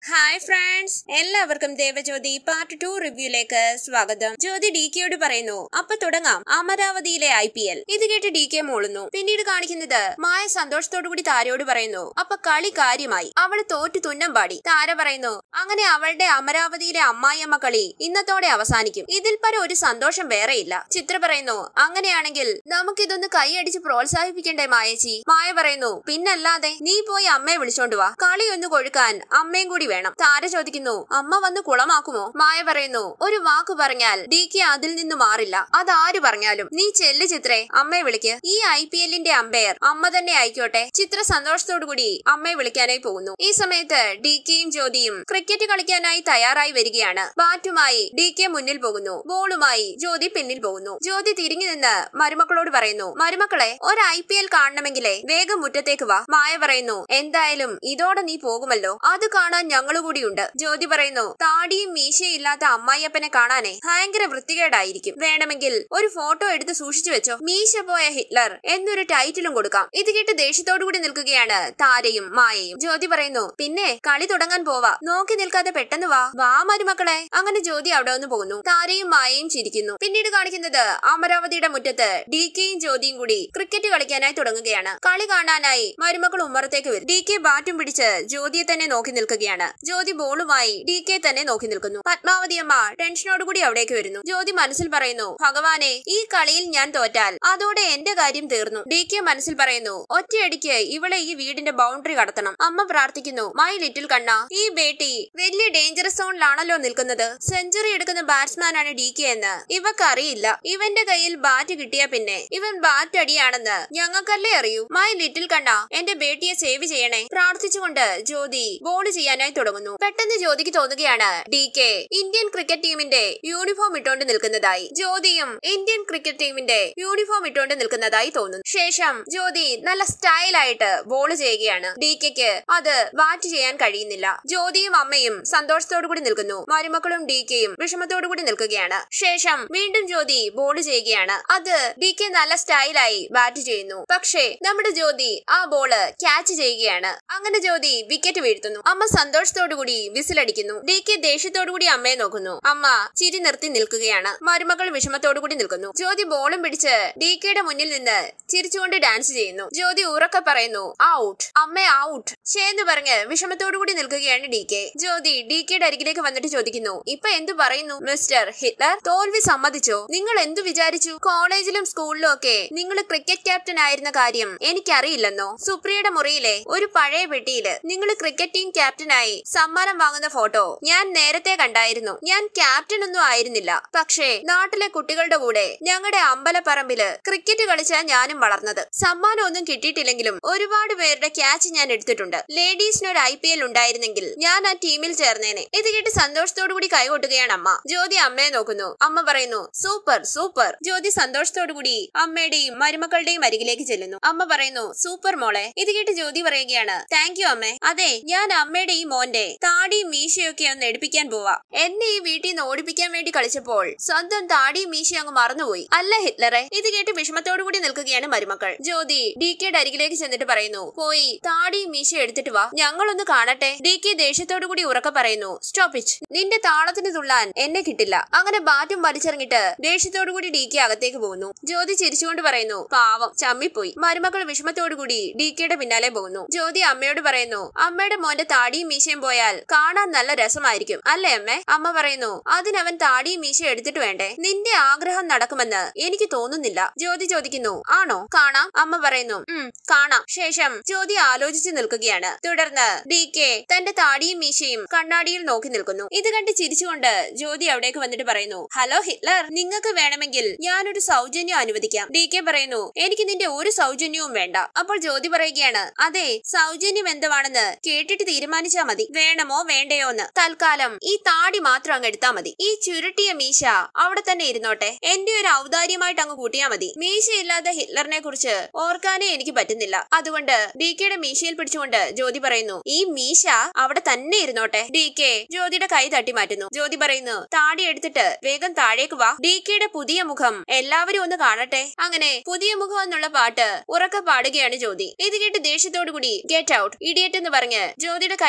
hi friends എല്ലാവർക്കും Devajyothi part two റിവ്യൂലേക്ക് സ്വാഗതം ജ്യോതി D കെയോട് പറയുന്നു അപ്പൊ തുടങ്ങാം അമരാവതിയിലെ ഐ പി എൽ ഇത് കേട്ട് ഡി കെ മൂളുന്നു പിന്നീട് കാണിക്കുന്നത് മായ സന്തോഷത്തോടു കൂടി താരയോട് പറയുന്നു അപ്പൊ കളി കാര്യമായി അവള് തോറ്റു തുന്നം പാടി താര പറയുന്നു അങ്ങനെ അവളുടെ അമരാവതിയിലെ അമ്മായിയമ്മ കളി ഇന്നത്തോടെ അവസാനിക്കും ഇതിൽ പരം ഒരു സന്തോഷം വേറെയില്ല ചിത്ര പറയുന്നു അങ്ങനെയാണെങ്കിൽ നമുക്കിതൊന്ന് കൈയടിച്ച് പ്രോത്സാഹിപ്പിക്കണ്ടേ മായേച്ചി മായ പറയുന്നു പിന്നല്ലാതെ നീ പോയി അമ്മയെ വിളിച്ചോണ്ട് വാ കളി ഒന്ന് കൊഴുക്കാൻ അമ്മയും കൂടി വേണം താര ചോദിക്കുന്നു അമ്മ വന്ന് കുളമാക്കുമോ മായ പറയുന്നു ഒരു വാക്ക് പറഞ്ഞാൽ ഡി കെ അതിൽ നിന്ന് മാറില്ല അതാര് പറഞ്ഞാലും നീ ചെല്ല് ചിത്രേ അമ്മയെ വിളിക്ക് ഈ ഐ പി എല്ലിന്റെ അമ്പയർ അമ്മ തന്നെ ആയിക്കോട്ടെ ചിത്ര സന്തോഷത്തോടു കൂടി അമ്മയെ വിളിക്കാനായി പോകുന്നു ഈ സമയത്ത് ഡി കെയും ജ്യോതിയും ക്രിക്കറ്റ് കളിക്കാനായി തയ്യാറായി വരികയാണ് ബാറ്റുമായി ഡി കെ മുന്നിൽ പോകുന്നു ബോളുമായി ജ്യോതി പിന്നിൽ പോകുന്നു ജ്യോതി തിരിഞ്ഞു നിന്ന് മരുമക്കളോട് പറയുന്നു മരുമക്കളെ ഒരു ഐ പി എൽ കാണണമെങ്കിലേ വേഗം മുറ്റത്തേക്ക് വാ മായ പറയുന്നു എന്തായാലും ഇതോടെ നീ പോകുമല്ലോ അത് കാണാൻ ഞങ്ങളു കൂടിയുണ്ട് ജ്യോതി പറയുന്നു താടിയും മീശയും ഇല്ലാത്ത അമ്മായിയപ്പനെ കാണാനേ ഭയങ്കര വൃത്തികേടായിരിക്കും വേണമെങ്കിൽ ഒരു ഫോട്ടോ എടുത്ത് സൂക്ഷിച്ചു വെച്ചോ മീശ പോയ ഹിറ്റ്ലർ എന്നൊരു ടൈറ്റിലും കൊടുക്കാം ഇത് കേട്ട് ദേഷ്യത്തോടു കൂടി നിൽക്കുകയാണ് താരയും മായയും ജ്യോതി പറയുന്നു പിന്നെ കളി തുടങ്ങാൻ പോവാ നോക്കി നിൽക്കാതെ പെട്ടെന്ന് വാ വാ മരുമക്കളെ അങ്ങനെ ജ്യോതി അവിടെ നിന്ന് പോകുന്നു താരയും മായയും ചിരിക്കുന്നു പിന്നീട് കാണിക്കുന്നത് അമരാവതിയുടെ മുറ്റത്ത് ഡി കെയും ജ്യോതിയും കൂടി ക്രിക്കറ്റ് കളിക്കാനായി തുടങ്ങുകയാണ് കളി കാണാനായി മരുമക്കൾ ഉമ്മറത്തേക്ക് വരും ഡി കെ ബാറ്റും പിടിച്ച് ജ്യോതിയെ തന്നെ നോക്കി നിൽക്കുകയാണ് ജ്യോതി ബോളുമായി ഡി കെ തന്നെ നോക്കി നിൽക്കുന്നു പത്മാവതി അമ്മ ടെൻഷനോടുകൂടി അവിടേക്ക് വരുന്നു ജ്യോതി മനസ്സിൽ പറയുന്നു ഭഗവാനെ ഈ കളിയിൽ ഞാൻ തോറ്റാൽ അതോടെ എന്റെ കാര്യം തീർന്നു ഡി കെ മനസ്സിൽ പറയുന്നു ഒറ്റയടിക്ക് ഇവളെ ഈ വീടിന്റെ ബൗണ്ടറി കടത്തണം അമ്മ പ്രാർത്ഥിക്കുന്നു മൈ ലിറ്റിൽ കണ്ണ ഈ ബേട്ടി വലിയ ഡേഞ്ചറസ് സോണിലാണല്ലോ നിൽക്കുന്നത് സെഞ്ചുറി എടുക്കുന്ന ബാറ്റ്സ്മാൻ ആണ് ഡി കെ എന്ന് ഇവക്കറിയില്ല ഇവന്റെ കയ്യിൽ ബാറ്റ് കിട്ടിയ പിന്നെ ഇവൻ ബാറ്റ് അടിയാണെന്ന് ഞങ്ങൾക്കല്ലേ അറിയൂ മൈ ലിറ്റിൽ കണ്ണ എന്റെ ബേട്ടിയെ സേവ് ചെയ്യണേ പ്രാർത്ഥിച്ചുകൊണ്ട് ജ്യോതി ബോൾ ചെയ്യാനായി തുടങ്ങുന്നു പെട്ടെന്ന് ജ്യോതിക്ക് തോന്നുകയാണ് ഡി കെ ഇന്ത്യൻ ക്രിക്കറ്റ് ടീമിന്റെ യൂണിഫോം ഇട്ടുകൊണ്ട് നിൽക്കുന്നതായി ജ്യോതിയും ഇന്ത്യൻ ക്രിക്കറ്റ് ടീമിന്റെ യൂണിഫോം ഇട്ടുകൊണ്ട് നിൽക്കുന്നതായി തോന്നുന്നു ശേഷം ജ്യോതി നല്ല സ്റ്റൈലായിട്ട് ബോൾ ചെയ്യുകയാണ് ഡി കെക്ക് അത് ബാറ്റ് ചെയ്യാൻ കഴിയുന്നില്ല ജ്യോതിയും അമ്മയും സന്തോഷത്തോടു കൂടി നിൽക്കുന്നു മരുമക്കളും ഡി കെയും വിഷമത്തോടു കൂടി നിൽക്കുകയാണ് ശേഷം വീണ്ടും ജ്യോതി ബോൾ ചെയ്യുകയാണ് അത് ഡി കെ നല്ല സ്റ്റൈലായി ബാറ്റ് ചെയ്യുന്നു പക്ഷേ നമ്മുടെ ജ്യോതി ആ ബോള് ക്യാച്ച് ചെയ്യുകയാണ് അങ്ങനെ ജ്യോതി വിക്കറ്റ് വീഴ്ത്തുന്നു അമ്മ സന്തോഷത്തോടു കൂടി വിസിലടിക്കുന്നു ഡി കെ ദേഷ്യത്തോടു കൂടി അമ്മയെ നോക്കുന്നു അമ്മ ചിരി നിർത്തി നിൽക്കുകയാണ് മരുമകൾ വിഷമത്തോടു കൂടി നിൽക്കുന്നു ജ്യോതി ബോളും പിടിച്ച് ഡി കെയുടെ മുന്നിൽ നിന്ന് ചിരിച്ചുകൊണ്ട് ഡാൻസ് ചെയ്യുന്നു ജ്യോതി ഉറക്കെ പറയുന്നു ഔട്ട് അമ്മ ഔട്ട് ഷേന്ന് പറഞ്ഞ് വിഷമത്തോടു കൂടി നിൽക്കുകയാണ് ഡി കെ ജ്യോതി ഡി കെയുടെ അരികിലേക്ക് വന്നിട്ട് ചോദിക്കുന്നു ഇപ്പൊ എന്തു പറയുന്നു മിസ്റ്റർ ഹിറ്റ്ലർ തോൽവി സമ്മതിച്ചോ നിങ്ങൾ എന്തു വിചാരിച്ചു കോളേജിലും സ്കൂളിലും ഒക്കെ നിങ്ങൾ ക്രിക്കറ്റ് ക്യാപ്റ്റൻ ആയിരുന്ന കാര്യം എനിക്കറിയില്ലെന്നോ സുപ്രിയയുടെ മുറിയിലെ ഒരു പഴയ പെട്ടിയില് നിങ്ങൾ ക്രിക്കറ്റ് ടീം ക്യാപ്റ്റനായി സമ്മാനം വാങ്ങുന്ന ഫോട്ടോ ഞാൻ നേരത്തെ കണ്ടായിരുന്നു ഞാൻ ക്യാപ്റ്റൻ ഒന്നും ആയിരുന്നില്ല പക്ഷേ നാട്ടിലെ കുട്ടികളുടെ കൂടെ ഞങ്ങളുടെ അമ്പലപ്പറമ്പില് ക്രിക്കറ്റ് കളിച്ചാ ഞാനും വളർന്നത് സമ്മാനം ഒന്നും കിട്ടിയിട്ടില്ലെങ്കിലും ഒരുപാട് പേരുടെ ക്യാച്ച് ഞാൻ എടുത്തിട്ടുണ്ട് ലേഡീസിന് ഒരു ഐ പി എൽ ഉണ്ടായിരുന്നെങ്കിൽ ഞാൻ ആ ടീമിൽ ചേർന്നേനെ ഇത് കേട്ട് സന്തോഷത്തോടു കൂടി കൈകൊട്ടുകയാണ് അമ്മ ജ്യോതി അമ്മയെ നോക്കുന്നു അമ്മ പറയുന്നു സൂപ്പർ സൂപ്പർ ജ്യോതി സന്തോഷത്തോടു കൂടി അമ്മയുടെയും മരുമക്കളുടെയും അരികിലേക്ക് ചെല്ലുന്നു അമ്മ പറയുന്നു സൂപ്പർ മോളെ ഇത് കേട്ട് ജ്യോതി പറയുകയാണ് താങ്ക് യു അമ്മേ അതെ ഞാൻ അമ്മയുടെ ഈ മോന്റെ താടിയും മീശയൊക്കെ ഒന്ന് എടുപ്പിക്കാൻ പോവാ എന്നെ ഈ വീട്ടിൽ നിന്ന് ഓടിപ്പിക്കാൻ വേണ്ടി കളിച്ചപ്പോൾ സ്വന്തം താടിയും മീശയും അങ്ങ് മറന്നുപോയി അല്ല ഹിറ്റ്ലറെ ഇത് കേട്ട് വിഷമത്തോടു കൂടി നിൽക്കുകയാണ് മരുമക്കൾ ജ്യോതി ഡി കെയുടെ അരികിലേക്ക് ചെന്നിട്ട് പറയുന്നു പോയി താടിയും മീശയും എടുത്തിട്ട് വാ ഞങ്ങളൊന്ന് കാണട്ടെ ഡി കെ ദേഷ്യത്തോടു കൂടി ഉറക്കെ പറയുന്നു സ്റ്റോപ്പ് ഇറ്റ് നിന്റെ താളത്തിന് തുള്ളാൻ എന്നെ കിട്ടില്ല അങ്ങനെ ബാറ്റും വലിച്ചെറിഞ്ഞിട്ട് ദേഷ്യത്തോടു കൂടി ഡി കെ അകത്തേക്ക് പോകുന്നു ജ്യോതി ചിരിച്ചുകൊണ്ട് പറയുന്നു പാവം ചമ്മിപ്പോയി മരുമക്കൾ വിഷമത്തോടു കൂടി ഡി കെയുടെ പിന്നാലെ പോകുന്നു ജ്യോതി അമ്മയോട് പറയുന്നു അമ്മയുടെ മോന്റെ താടിയും മീശയും പോയാൽ കാണാൻ നല്ല രസമായിരിക്കും അല്ലേ അമ്മേ അമ്മ പറയുന്നു അതിനവൻ താടിയും മീശയും എടുത്തിട്ട് വേണ്ടേ നിന്റെ ആഗ്രഹം നടക്കുമെന്ന് എനിക്ക് തോന്നുന്നില്ല ജ്യോതി ചോദിക്കുന്നു ആണോ കാണാം അമ്മ പറയുന്നു ഉം കാണാം ശേഷം ജ്യോതി ആലോചിച്ച് നിൽക്കുകയാണ് തുടർന്ന് ഡി കെ തന്റെ താടിയും മീശയും കണ്ണാടിയിൽ നോക്കി നിൽക്കുന്നു ഇത് കണ്ട് ചിരിച്ചുകൊണ്ട് ജ്യോതി അവിടേക്ക് വന്നിട്ട് പറയുന്നു ഹലോ ഹിറ്റ്ലർ നിങ്ങൾക്ക് വേണമെങ്കിൽ ഞാനൊരു സൗജന്യം അനുവദിക്കാം ഡി കെ പറയുന്നു എനിക്ക് നിന്റെ ഒരു സൗജന്യവും വേണ്ട അപ്പോൾ ജ്യോതി പറയുകയാണ് അതെ സൗജന്യം എന്തുവാണെന്ന് കേട്ടിട്ട് തീരുമാനിച്ചാ മതി വേണമോ വേണ്ടയോ എന്ന് തൽക്കാലം ഈ താടി മാത്രം അങ്ങ് എടുത്താ മതി ഈ ചുരുട്ടിയ മീശ അവിടെ തന്നെ ഇരുന്നോട്ടെ എന്റെ ഒരു ഔദാര്യമായിട്ട് അങ്ങ് കൂട്ടിയാ മതി മീശയില്ലാത്ത ഹിറ്റ്ലറിനെ കുറിച്ച് ഓർക്കാനേ എനിക്ക് പറ്റുന്നില്ല അതുകൊണ്ട് ഡി കെയുടെ മീശയിൽ പിടിച്ചുകൊണ്ട് ജ്യോതി പറയുന്നു ഈ മീശ അവിടെ തന്നെ ഇരുന്നോട്ടെ ഡി കെ ജ്യോതിയുടെ കൈ തട്ടി മാറ്റുന്നു ജ്യോതി പറയുന്നു താടി എടുത്തിട്ട് വേഗം താഴേക്ക് വാ ഡി കെയുടെ പുതിയ മുഖം എല്ലാവരും ഒന്ന് കാണട്ടെ അങ്ങനെ പുതിയ മുഖം എന്നുള്ള പാട്ട് ഉറക്കെ പാടുകയാണ് ജ്യോതി ഇത് കേട്ട് ദേഷ്യത്തോടു കൂടി ഗെറ്റ് ഔട്ട് ഇഡിയറ്റ് എന്ന് പറഞ്ഞ് ജ്യോതിയുടെ കയ്യിൽ പിടിച്ച്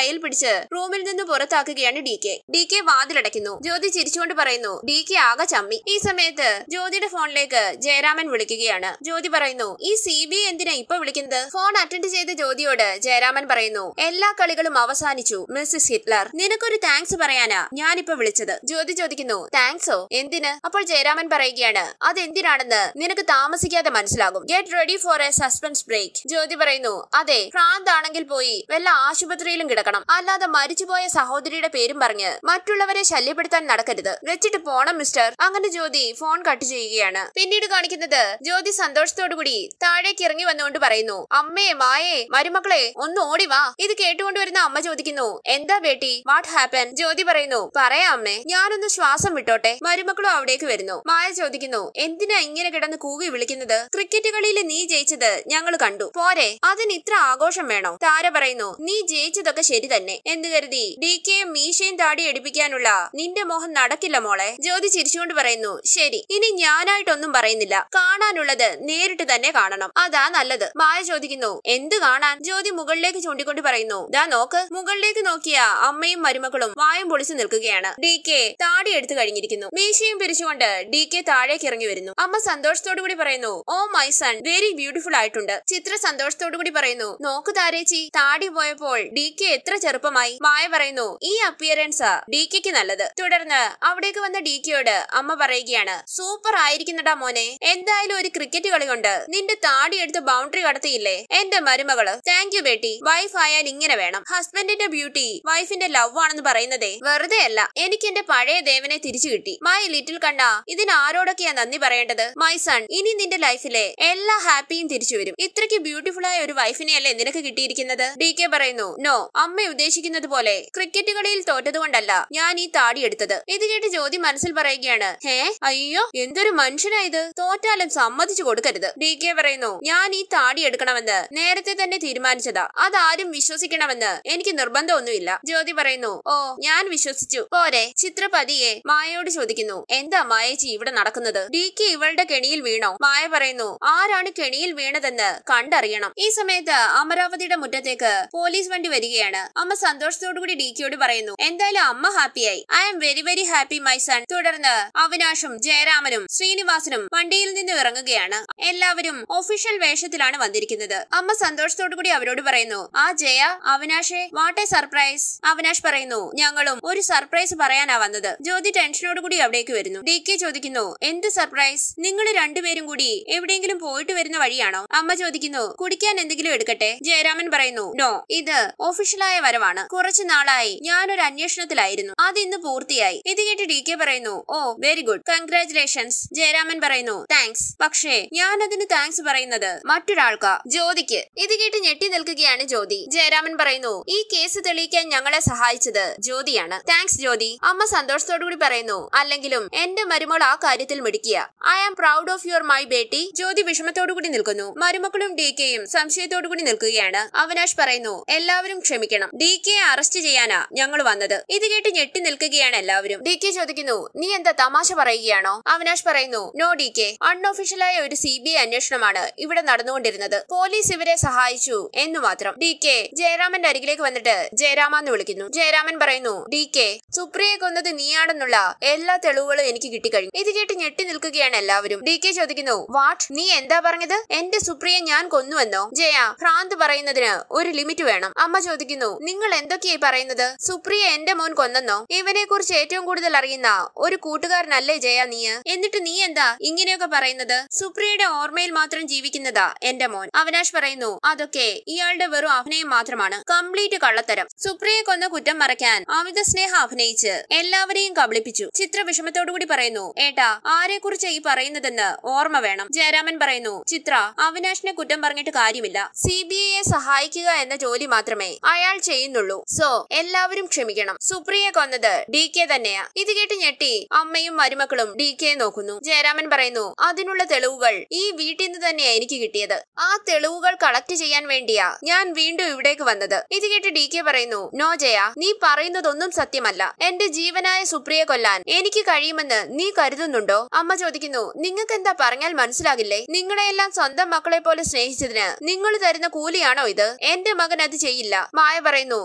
വിളിച്ച് റൂമിൽ നിന്ന് പുറത്താക്കുകയാണ് ഡി കെ ഡി കെ വാതിലടയ്ക്കുന്നു ജ്യോതി ചിരിച്ചുകൊണ്ട് പറയുന്നു ഡി കെ ആകെ ചമ്മി ഈ സമയത്ത് ജ്യോതിയുടെ ഫോണിലേക്ക് ജയരാമൻ വിളിക്കുകയാണ് ജ്യോതി പറയുന്നു ഈ സി ബി എന്തിനാ ഇപ്പൊ വിളിക്കുന്നത് ഫോൺ അറ്റൻഡ് ചെയ്ത ജ്യോതിയോട് ജയരാമൻ പറയുന്നു എല്ലാ കളികളും അവസാനിച്ചു മിസ്സിസ് ഹിറ്റ്ലർ നിനക്കൊരു താങ്ക്സ് പറയാനാ ഞാനിപ്പോ വിളിച്ചത് ജ്യോതി ചോദിക്കുന്നു താങ്ക്സോ എന്തിന് അപ്പോൾ ജയരാമൻ പറയുകയാണ് അതെന്തിനാണെന്ന് നിനക്ക് താമസിക്കാതെ മനസ്സിലാകും get ready for a suspense break Jyothi പറയുന്നു അതെ ഭ്രാന്താണെങ്കിൽ പോയി വല്ല ആശുപത്രിയിലും കിടക്കണം അല്ലാതെ മരിച്ചുപോയ സഹോദരിയുടെ പേരും പറഞ്ഞ് മറ്റുള്ളവരെ ശല്യപ്പെടുത്താൻ നടക്കരുത് വെച്ചിട്ട് പോണം മിസ്റ്റർ അങ്ങനെ ജ്യോതി ഫോൺ കട്ട് ചെയ്യുകയാണ് പിന്നീട് കാണിക്കുന്നത് ജ്യോതി സന്തോഷത്തോടുകൂടി താഴേക്ക് ഇറങ്ങി വന്നുകൊണ്ട് പറയുന്നു അമ്മേ മായേ മരുമക്കളെ ഒന്ന് ഓടി വാ ഇത് കേട്ടുകൊണ്ടുവരുന്ന അമ്മ ചോദിക്കുന്നു എന്താ ബേട്ടി വാട്ട് ഹാപ്പൻ ജ്യോതി പറയുന്നു പറയാ അമ്മേ ഞാനൊന്ന് ശ്വാസം വിട്ടോട്ടെ മരുമക്കളും അവിടേക്ക് വരുന്നു മായ ചോദിക്കുന്നു എന്തിനാ ഇങ്ങനെ കിടന്ന് കൂവി വിളിക്കുന്നത് ക്രിക്കറ്റ് കളിയിൽ നീ ജയിച്ചത് ഞങ്ങൾ കണ്ടു പോരെ അതിന് ഇത്ര ആഘോഷം വേണോ താര പറയുന്നു നീ ജയിച്ചതൊക്കെ ശരി തന്നെ എന്ന് കരുതി ഡി കെയും മീശയും താടി എടുപ്പിക്കാനുള്ള നിന്റെ മോഹം നടക്കില്ല മോളെ ജ്യോതി ചിരിച്ചുകൊണ്ട് പറയുന്നു ശരി ഇനി ഞാനായിട്ടൊന്നും പറയുന്നില്ല കാണാനുള്ളത് നേരിട്ട് തന്നെ കാണണം അതാ നല്ലത് മായ ചോദിക്കുന്നു എന്ത് കാണാൻ ജ്യോതി മുകളിലേക്ക് ചൂണ്ടിക്കൊണ്ട് പറയുന്നു ദാ നോക്ക് മുകളിലേക്ക് നോക്കിയ അമ്മയും മരുമക്കളും വായും പൊളിച്ചു നിൽക്കുകയാണ് ഡി കെ താടി എടുത്തു കഴിഞ്ഞിരിക്കുന്നു മീശയും പിരിച്ചുകൊണ്ട് ഡി കെ താഴേക്ക് ഇറങ്ങി വരുന്നു അമ്മ സന്തോഷത്തോടു കൂടി പറയുന്നു oh my son very beautiful ആയിട്ടുണ്ട് ചിത്ര സന്തോഷത്തോടു കൂടി പറയുന്നു നോക്ക് താരേച്ചി താടി പോയപ്പോൾ ഡി കെ എത്ര ചെറുപ്പമായി മായ പറയുന്നു ഈ അപ്പിയറൻസാ ഡി കെക്ക് നല്ലത് തുടർന്ന് അവിടേക്ക് വന്ന ഡി കെയോട് അമ്മ പറയുകയാണ് സൂപ്പർ ആയിരിക്കുന്നടാ മോനെ എന്തായാലും ഒരു ക്രിക്കറ്റ് കളി കൊണ്ട് നിന്റെ താടി എടുത്ത് ബൗണ്ടറി കടത്തിയില്ലേ എന്റെ മരുമകള് താങ്ക് യു ബേട്ടി വൈഫ് ആയാൽ ഇങ്ങനെ വേണം ഹസ്ബൻഡിന്റെ ബ്യൂട്ടി വൈഫിന്റെ ലവ് ആണെന്ന് പറയുന്നതേ വെറുതെ അല്ല എനിക്ക് എന്റെ പഴയ ദേവനെ തിരിച്ചു കിട്ടി മൈ ലിറ്റിൽ കണ്ണ ഇതിന് ആരോടൊക്കെയാ നന്ദി പറയേണ്ടത് മൈ സൺ ഇനി നിന്റെ ലൈഫിലെ എല്ലാ ഹാപ്പിയും തിരിച്ചു വരും ഇത്രയ്ക്ക് ബ്യൂട്ടിഫുൾ ആയ ഒരു വൈഫിനെയല്ലേ നിനക്ക് കിട്ടിയിരിക്കുന്നത് ഡി കെ പറയുന്നു നോ അമ്മ ഉദ്ദേശിക്കുന്നത് പോലെ ക്രിക്കറ്റ് കളിയിൽ തോറ്റതുകൊണ്ടല്ല ഞാൻ ഈ താടി എടുത്തത് ഇത് കേട്ട് ജ്യോതി മനസ്സിൽ പറയുകയാണ് ഹേ അയ്യോ എന്തൊരു മനുഷ്യനാ ഇത് തോറ്റാലും സമ്മതിച്ചു കൊടുക്കരുത് ഡി കെ പറയുന്നു ഞാൻ ഈ താടി എടുക്കണമെന്ന് നേരത്തെ തന്നെ തീരുമാനിച്ചതാ അതാരും വിശ്വസിക്കണമെന്ന് എനിക്ക് നിർബന്ധമൊന്നുമില്ല ജ്യോതി പറയുന്നു ഓ ഞാൻ വിശ്വസിച്ചു പോരെ ചിത്ര പതിയെ മായയോട് ചോദിക്കുന്നു എന്താ മായേച്ചി ഇവിടെ നടക്കുന്നത് ഡി കെ ഇവളുടെ കെണിയിൽ വീണോ മായ പറയുന്നു ആരാണ് കെണിയിൽ വീണതെന്ന് കണ്ടറിയണം ഈ സമയത്ത് അമരാവതിയുടെ മുറ്റത്തേക്ക് പോലീസ് വണ്ടി വരികയാണ് അമ്മ സന്തോഷത്തോടുകൂടി ഡി കെയോട് പറയുന്നു എന്തായാലും അമ്മ ഹാപ്പിയായി I'm very very happy my son തുടർന്ന് അവിനാഷും ജയരാമനും ശ്രീനിവാസനും വണ്ടിയിൽ നിന്ന് ഇറങ്ങുകയാണ് എല്ലാവരും ഒഫീഷ്യൽ വേഷത്തിലാണ് വന്നിരിക്കുന്നത് അമ്മ സന്തോഷത്തോടുകൂടി അവരോട് പറയുന്നു ആ ജയ അവിനാഷെ വാട്ട് എ സർപ്രൈസ് അവിനാഷ് പറയുന്നു ഞങ്ങളും ഒരു സർപ്രൈസ് പറയാനാ വന്നത് ജ്യോതി ടെൻഷനോടുകൂടി അവിടേക്ക് വരുന്നു ഡി കെ ചോദിക്കുന്നു എന്ത് സർപ്രൈസ് നിങ്ങൾ രണ്ടുപേരും കൂടി എവിടെയെങ്കിലും പോയിട്ട് വരുന്ന വഴിയാണോ അമ്മ ചോദിക്കുന്നു കുടിക്കാൻ എന്തെങ്കിലും എടുക്കട്ടെ ജയരാമൻ പറയുന്നു നോ ഇത് ഒഫീഷ്യലായ വരവാണ് കുറച്ചു നാളായി ഞാനൊരു അന്വേഷണത്തിലായിരുന്നു അത് ഇന്ന് പൂർത്തിയായി ഇത് കേട്ട് ഡി കെ പറയുന്നു oh very good congratulations Jayaraman പറയുന്നു താങ്ക്സ് പക്ഷേ ഞാൻ അതിന് താങ്ക്സ് പറയുന്നത് മറ്റൊരാൾക്കാ ജ്യോതിക്ക് ഇത് കേട്ട് ഞെട്ടി നിൽക്കുകയാണ് ജ്യോതി ജയരാമൻ പറയുന്നു ഈ കേസ് തെളിയിക്കാൻ ഞങ്ങളെ സഹായിച്ചത് ജ്യോതിയാണ് താങ്ക്സ് ജ്യോതി അമ്മ സന്തോഷത്തോടുകൂടി പറയുന്നു അല്ലെങ്കിലും എന്റെ മരുമകൾ ആ കാര്യത്തിൽ മിടുക്കിയ I am proud of your my beti Jyothi വിഷമത്തോടുകൂടി നിൽക്കുന്നു മരുമക്കളും ഡി കെയും സംശയത്തോടുകൂടി നിൽക്കുകയാണ് അവനാഷ് പറയുന്നു എല്ലാവരും ക്ഷമിക്കണം ഡി കെ അറസ്റ്റ് ചെയ്യാനാ ഞങ്ങൾ വന്നത് ഇത് കേട്ട് ഞെട്ടി നിൽക്കുകയാണ് എല്ലാവരും ഡി കെ ചോദിക്കുന്നു നീ എന്താ തമാശ പറയുകയാണോ അവനാഷ് പറയുന്നു നോ ഡി കെ അൺഒഫീഷ്യലായ ഒരു സി ബി ഐ അന്വേഷണമാണ് ഇവിടെ നടന്നുകൊണ്ടിരുന്നത് പോലീസ് ഇവരെ സഹായിച്ചു എന്നു മാത്രം ഡി കെ ജയരാമന്റെ അരികിലേക്ക് വന്നിട്ട് ജയരാമ എന്ന് വിളിക്കുന്നു ജയരാമൻ പറയുന്നു ഡി കെ സുപ്രിയെ കൊന്നത് നീയാണെന്നുള്ള എല്ലാ തെളിവുകളും എനിക്ക് കിട്ടിക്കഴിഞ്ഞു ഇത് കേട്ട് ഞെട്ടി നിൽക്കുകയാണ് എല്ലാവരും ഡി കെ ചോദിക്കുന്നു വാട്ട് നീ എന്താ പറഞ്ഞത് എന്റെ സുപ്രിയെ ഞാൻ കൊന്നുവെന്നോ ജയ ഭ്രാന്ത് പറയുന്നതിന് ഒരു ലിമിറ്റ് വേണം അമ്മ ചോദിക്കുന്നു നിങ്ങൾ എന്തൊക്കെയായി പറയുന്നത് സുപ്രിയ എന്റെ മോൻ കൊന്നെന്നോ ഇവനെ കുറിച്ച് ഏറ്റവും കൂടുതൽ അറിയുന്ന ഒരു കൂട്ടുകാരനല്ലേ ജയ നീ എന്നിട്ട് നീ എന്താ ഇങ്ങനെയൊക്കെ പറയുന്നത് സുപ്രിയയുടെ ഓർമ്മയിൽ മാത്രം ജീവിക്കുന്നതാ എന്റെ മോൻ അവനാഷ് പറയുന്നു അതൊക്കെ ഇയാളുടെ വെറും അഭിനയം മാത്രമാണ് കംപ്ലീറ്റ് കള്ളത്തരം സുപ്രിയെ കൊന്ന കുറ്റം മറയ്ക്കാൻ അമിത സ്നേഹം അഭിനയിച്ച് എല്ലാവരെയും കബളിപ്പിച്ചു ചിത്ര വിഷമത്തോടുകൂടി പറയുന്നു ഏട്ടാ ആരെ കുറിച്ച് ഈ പറയുന്നതെന്ന് ഓർമ്മ വേണം ജയരാമൻ പറയുന്നു ചിത്ര അവിനാഷിനെ കുറ്റം പറഞ്ഞിട്ട് കാര്യമില്ല സി ബി ഐയെ സഹായിക്കുക എന്ന ജോലി മാത്രമേ അയാൾ ചെയ്യുന്നുള്ളൂ സോ എല്ലാവരും ക്ഷമിക്കണം സുപ്രിയെ കൊന്നത് ഡി കെ തന്നെയാ ഇത് കേട്ട് ഞെട്ടി അമ്മയും മരുമക്കളും ഡി കെ നോക്കുന്നു ജയരാമൻ പറയുന്നു അതിനുള്ള തെളിവുകൾ ഈ വീട്ടിൽ നിന്ന് തന്നെയാ എനിക്ക് കിട്ടിയത് ആ തെളിവുകൾ കളക്ട് ചെയ്യാൻ വേണ്ടിയാ ഞാൻ വീണ്ടും ഇവിടേക്ക് വന്നത് ഇത് കേട്ട് ഡി കെ പറയുന്നു നോ ജയ നീ പറയുന്നതൊന്നും സത്യമല്ല എന്റെ ജീവനായ സുപ്രിയെ കൊല്ലാൻ എനിക്ക് കഴിയുമെന്ന് നീ കരുതുന്നുണ്ടോ അമ്മ ചോദിക്കുന്നു നിങ്ങൾക്ക് എന്താ പറഞ്ഞാൽ മനസ്സിലാകില്ലേ നിങ്ങളെയെല്ലാം സ്വന്തം മക്കളെ പോലെ സ്നേഹിച്ചതിന് നിങ്ങൾ തരുന്ന കൂലിയാണോ ഇത് എന്റെ മകൻ അത് ചെയ്യില്ല മായ പറയുന്നു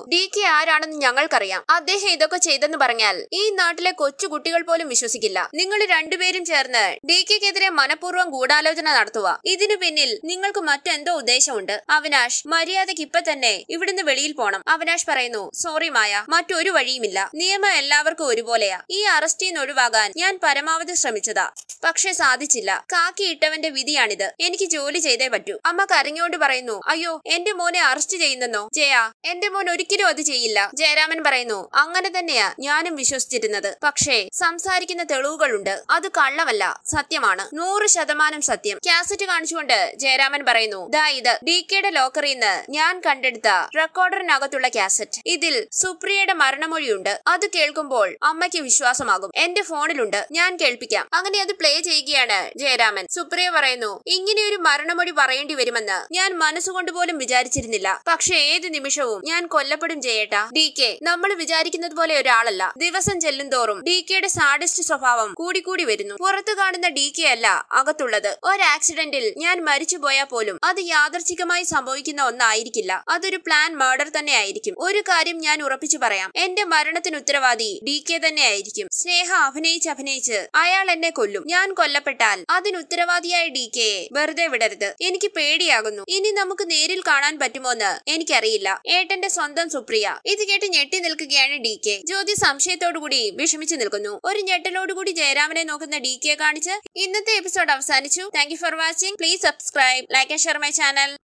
ഡി കെ ആരാണെന്ന് ഞങ്ങൾക്കറിയാം അദ്ദേഹം ഇതൊക്കെ ചെയ്തെന്ന് പറഞ്ഞാൽ ഈ നാട്ടിലെ കൊച്ചു കുട്ടികൾ പോലും വിശ്വസിക്കില്ല നിങ്ങൾ രണ്ടുപേരും ചേർന്ന് ഡി കെക്കെതിരെ മനഃപൂർവ്വം ഗൂഢാലോചന നടത്തുക ഇതിനു പിന്നിൽ നിങ്ങൾക്ക് മറ്റെന്തോ ഉദ്ദേശമുണ്ട് അവിനാഷ് മര്യാദയ്ക്ക് ഇപ്പൊ തന്നെ ഇവിടുന്ന് വെളിയിൽ പോണം അവിനാഷ് പറയുന്നു സോറി മായ മറ്റൊരു വഴിയുമില്ല നിയമം എല്ലാവർക്കും ഒരുപോലെയാ ഈ അറസ്റ്റിൽ നിന്ന് ഒഴിവാകാൻ ഞാൻ പരമാവധി ശ്രമിച്ചതാ പക്ഷെ സാധിച്ചില്ല കാക്കി ഇട്ടവന്റെ വിധിയാണിത് എനിക്ക് ജോലി ചെയ്തേ പറ്റൂ അമ്മ കരഞ്ഞോണ്ട് പറയുന്നു അയ്യോ എന്റെ മോനെ അറസ്റ്റ് ചെയ്യുന്നെന്നോ ജയ എന്റെ മോൻ ഒരിക്കലും അത് ചെയ്യില്ല ജയരാമൻ പറയുന്നു അങ്ങനെ തന്നെയാ ഞാനും വിശ്വസിച്ചിരുന്നത് പക്ഷേ സംസാരിക്കുന്ന തെളിവുകളുണ്ട് അത് കള്ളമല്ല സത്യമാണ് നൂറ് ശതമാനം സത്യം കാസറ്റ് കാണിച്ചുകൊണ്ട് ജയരാമൻ പറയുന്നു ദാ ഇത് ഡി കെയുടെ ലോക്കറിൽ നിന്ന് ഞാൻ കണ്ടെടുത്ത റെക്കോർഡറിനകത്തുള്ള കാസറ്റ് ഇതിൽ സുപ്രിയയുടെ മരണമൊഴിയുണ്ട് അത് കേൾക്കുമ്പോൾ അമ്മയ്ക്ക് വിശ്വാസമാകും എന്റെ ഫോണിലുണ്ട് ഞാൻ കേൾപ്പിക്കാം അങ്ങനെ അത് പ്ലേ ചെയ്യുകയാണ് ജയരാമൻ സുപ്രിയ പറയുന്നു ഇങ്ങനെ ഒരു മരണമൊഴി പറയേണ്ടി വരുമെന്ന് ഞാൻ മനസ്സുകൊണ്ട് പോലും വിചാരിച്ചിരുന്നില്ല പക്ഷെ ഏത് നിമിഷവും ഞാൻ കൊല്ലപ്പെടും ചെയ്യട്ടാ ഡി കെ നമ്മൾ വിചാരിക്കുന്നത് പോലെ ഒരാളല്ല ദിവസം ചെല്ലും തോറും ഡി കെയുടെ സാഡിസ്റ്റ് സ്വഭാവം കൂടിക്കൂടി വരുന്നു പുറത്തു കാണുന്ന ഡി കെ അല്ല അകത്തുള്ളത് ഒരു ആക്സിഡന്റിൽ ഞാൻ മരിച്ചു പോയാൽ പോലും അത് യാദർച്ഛികമായി സംഭവിക്കുന്ന ഒന്നായിരിക്കില്ല അതൊരു പ്ലാൻ മർഡർ തന്നെ ആയിരിക്കും ഒരു കാര്യം ഞാൻ ഉറപ്പിച്ചു പറയാം എന്റെ മരണത്തിന് ഉത്തരവാദി ഡി കെ തന്നെ ആയിരിക്കും സ്നേഹ അഭിനയിച്ച് അഭിനയിച്ച് അയാൾ എന്നെ കൊല്ലും ഞാൻ കൊല്ലപ്പെട്ടാൽ അതിന് ഉത്തരവാദിയായ ഡി കെയെ വെറുതെ വിടരുത് എനിക്ക് പേടിയാകുന്നു ഇനി നമുക്ക് നേരിൽ കാണാൻ പറ്റുമോന്ന് എനിക്കറിയില്ല ഏട്ടന്റെ സ്വന്തം സുപ്രിയ ഇത് കേട്ട് ഞെട്ടി നിൽക്കുകയാണ് ഡി കെ ജ്യോതി സംശയത്തോടുകൂടി വിഷമിച്ചു നിൽക്കുന്നു ഒരു ഞെട്ടലോടുകൂടി ജയരാമനെ നോക്കുന്ന ഡി കെ കാണിച്ച് ഇന്നത്തെ എപ്പിസോഡ് അവസാനിച്ചു thank you for watching please subscribe like and share my channel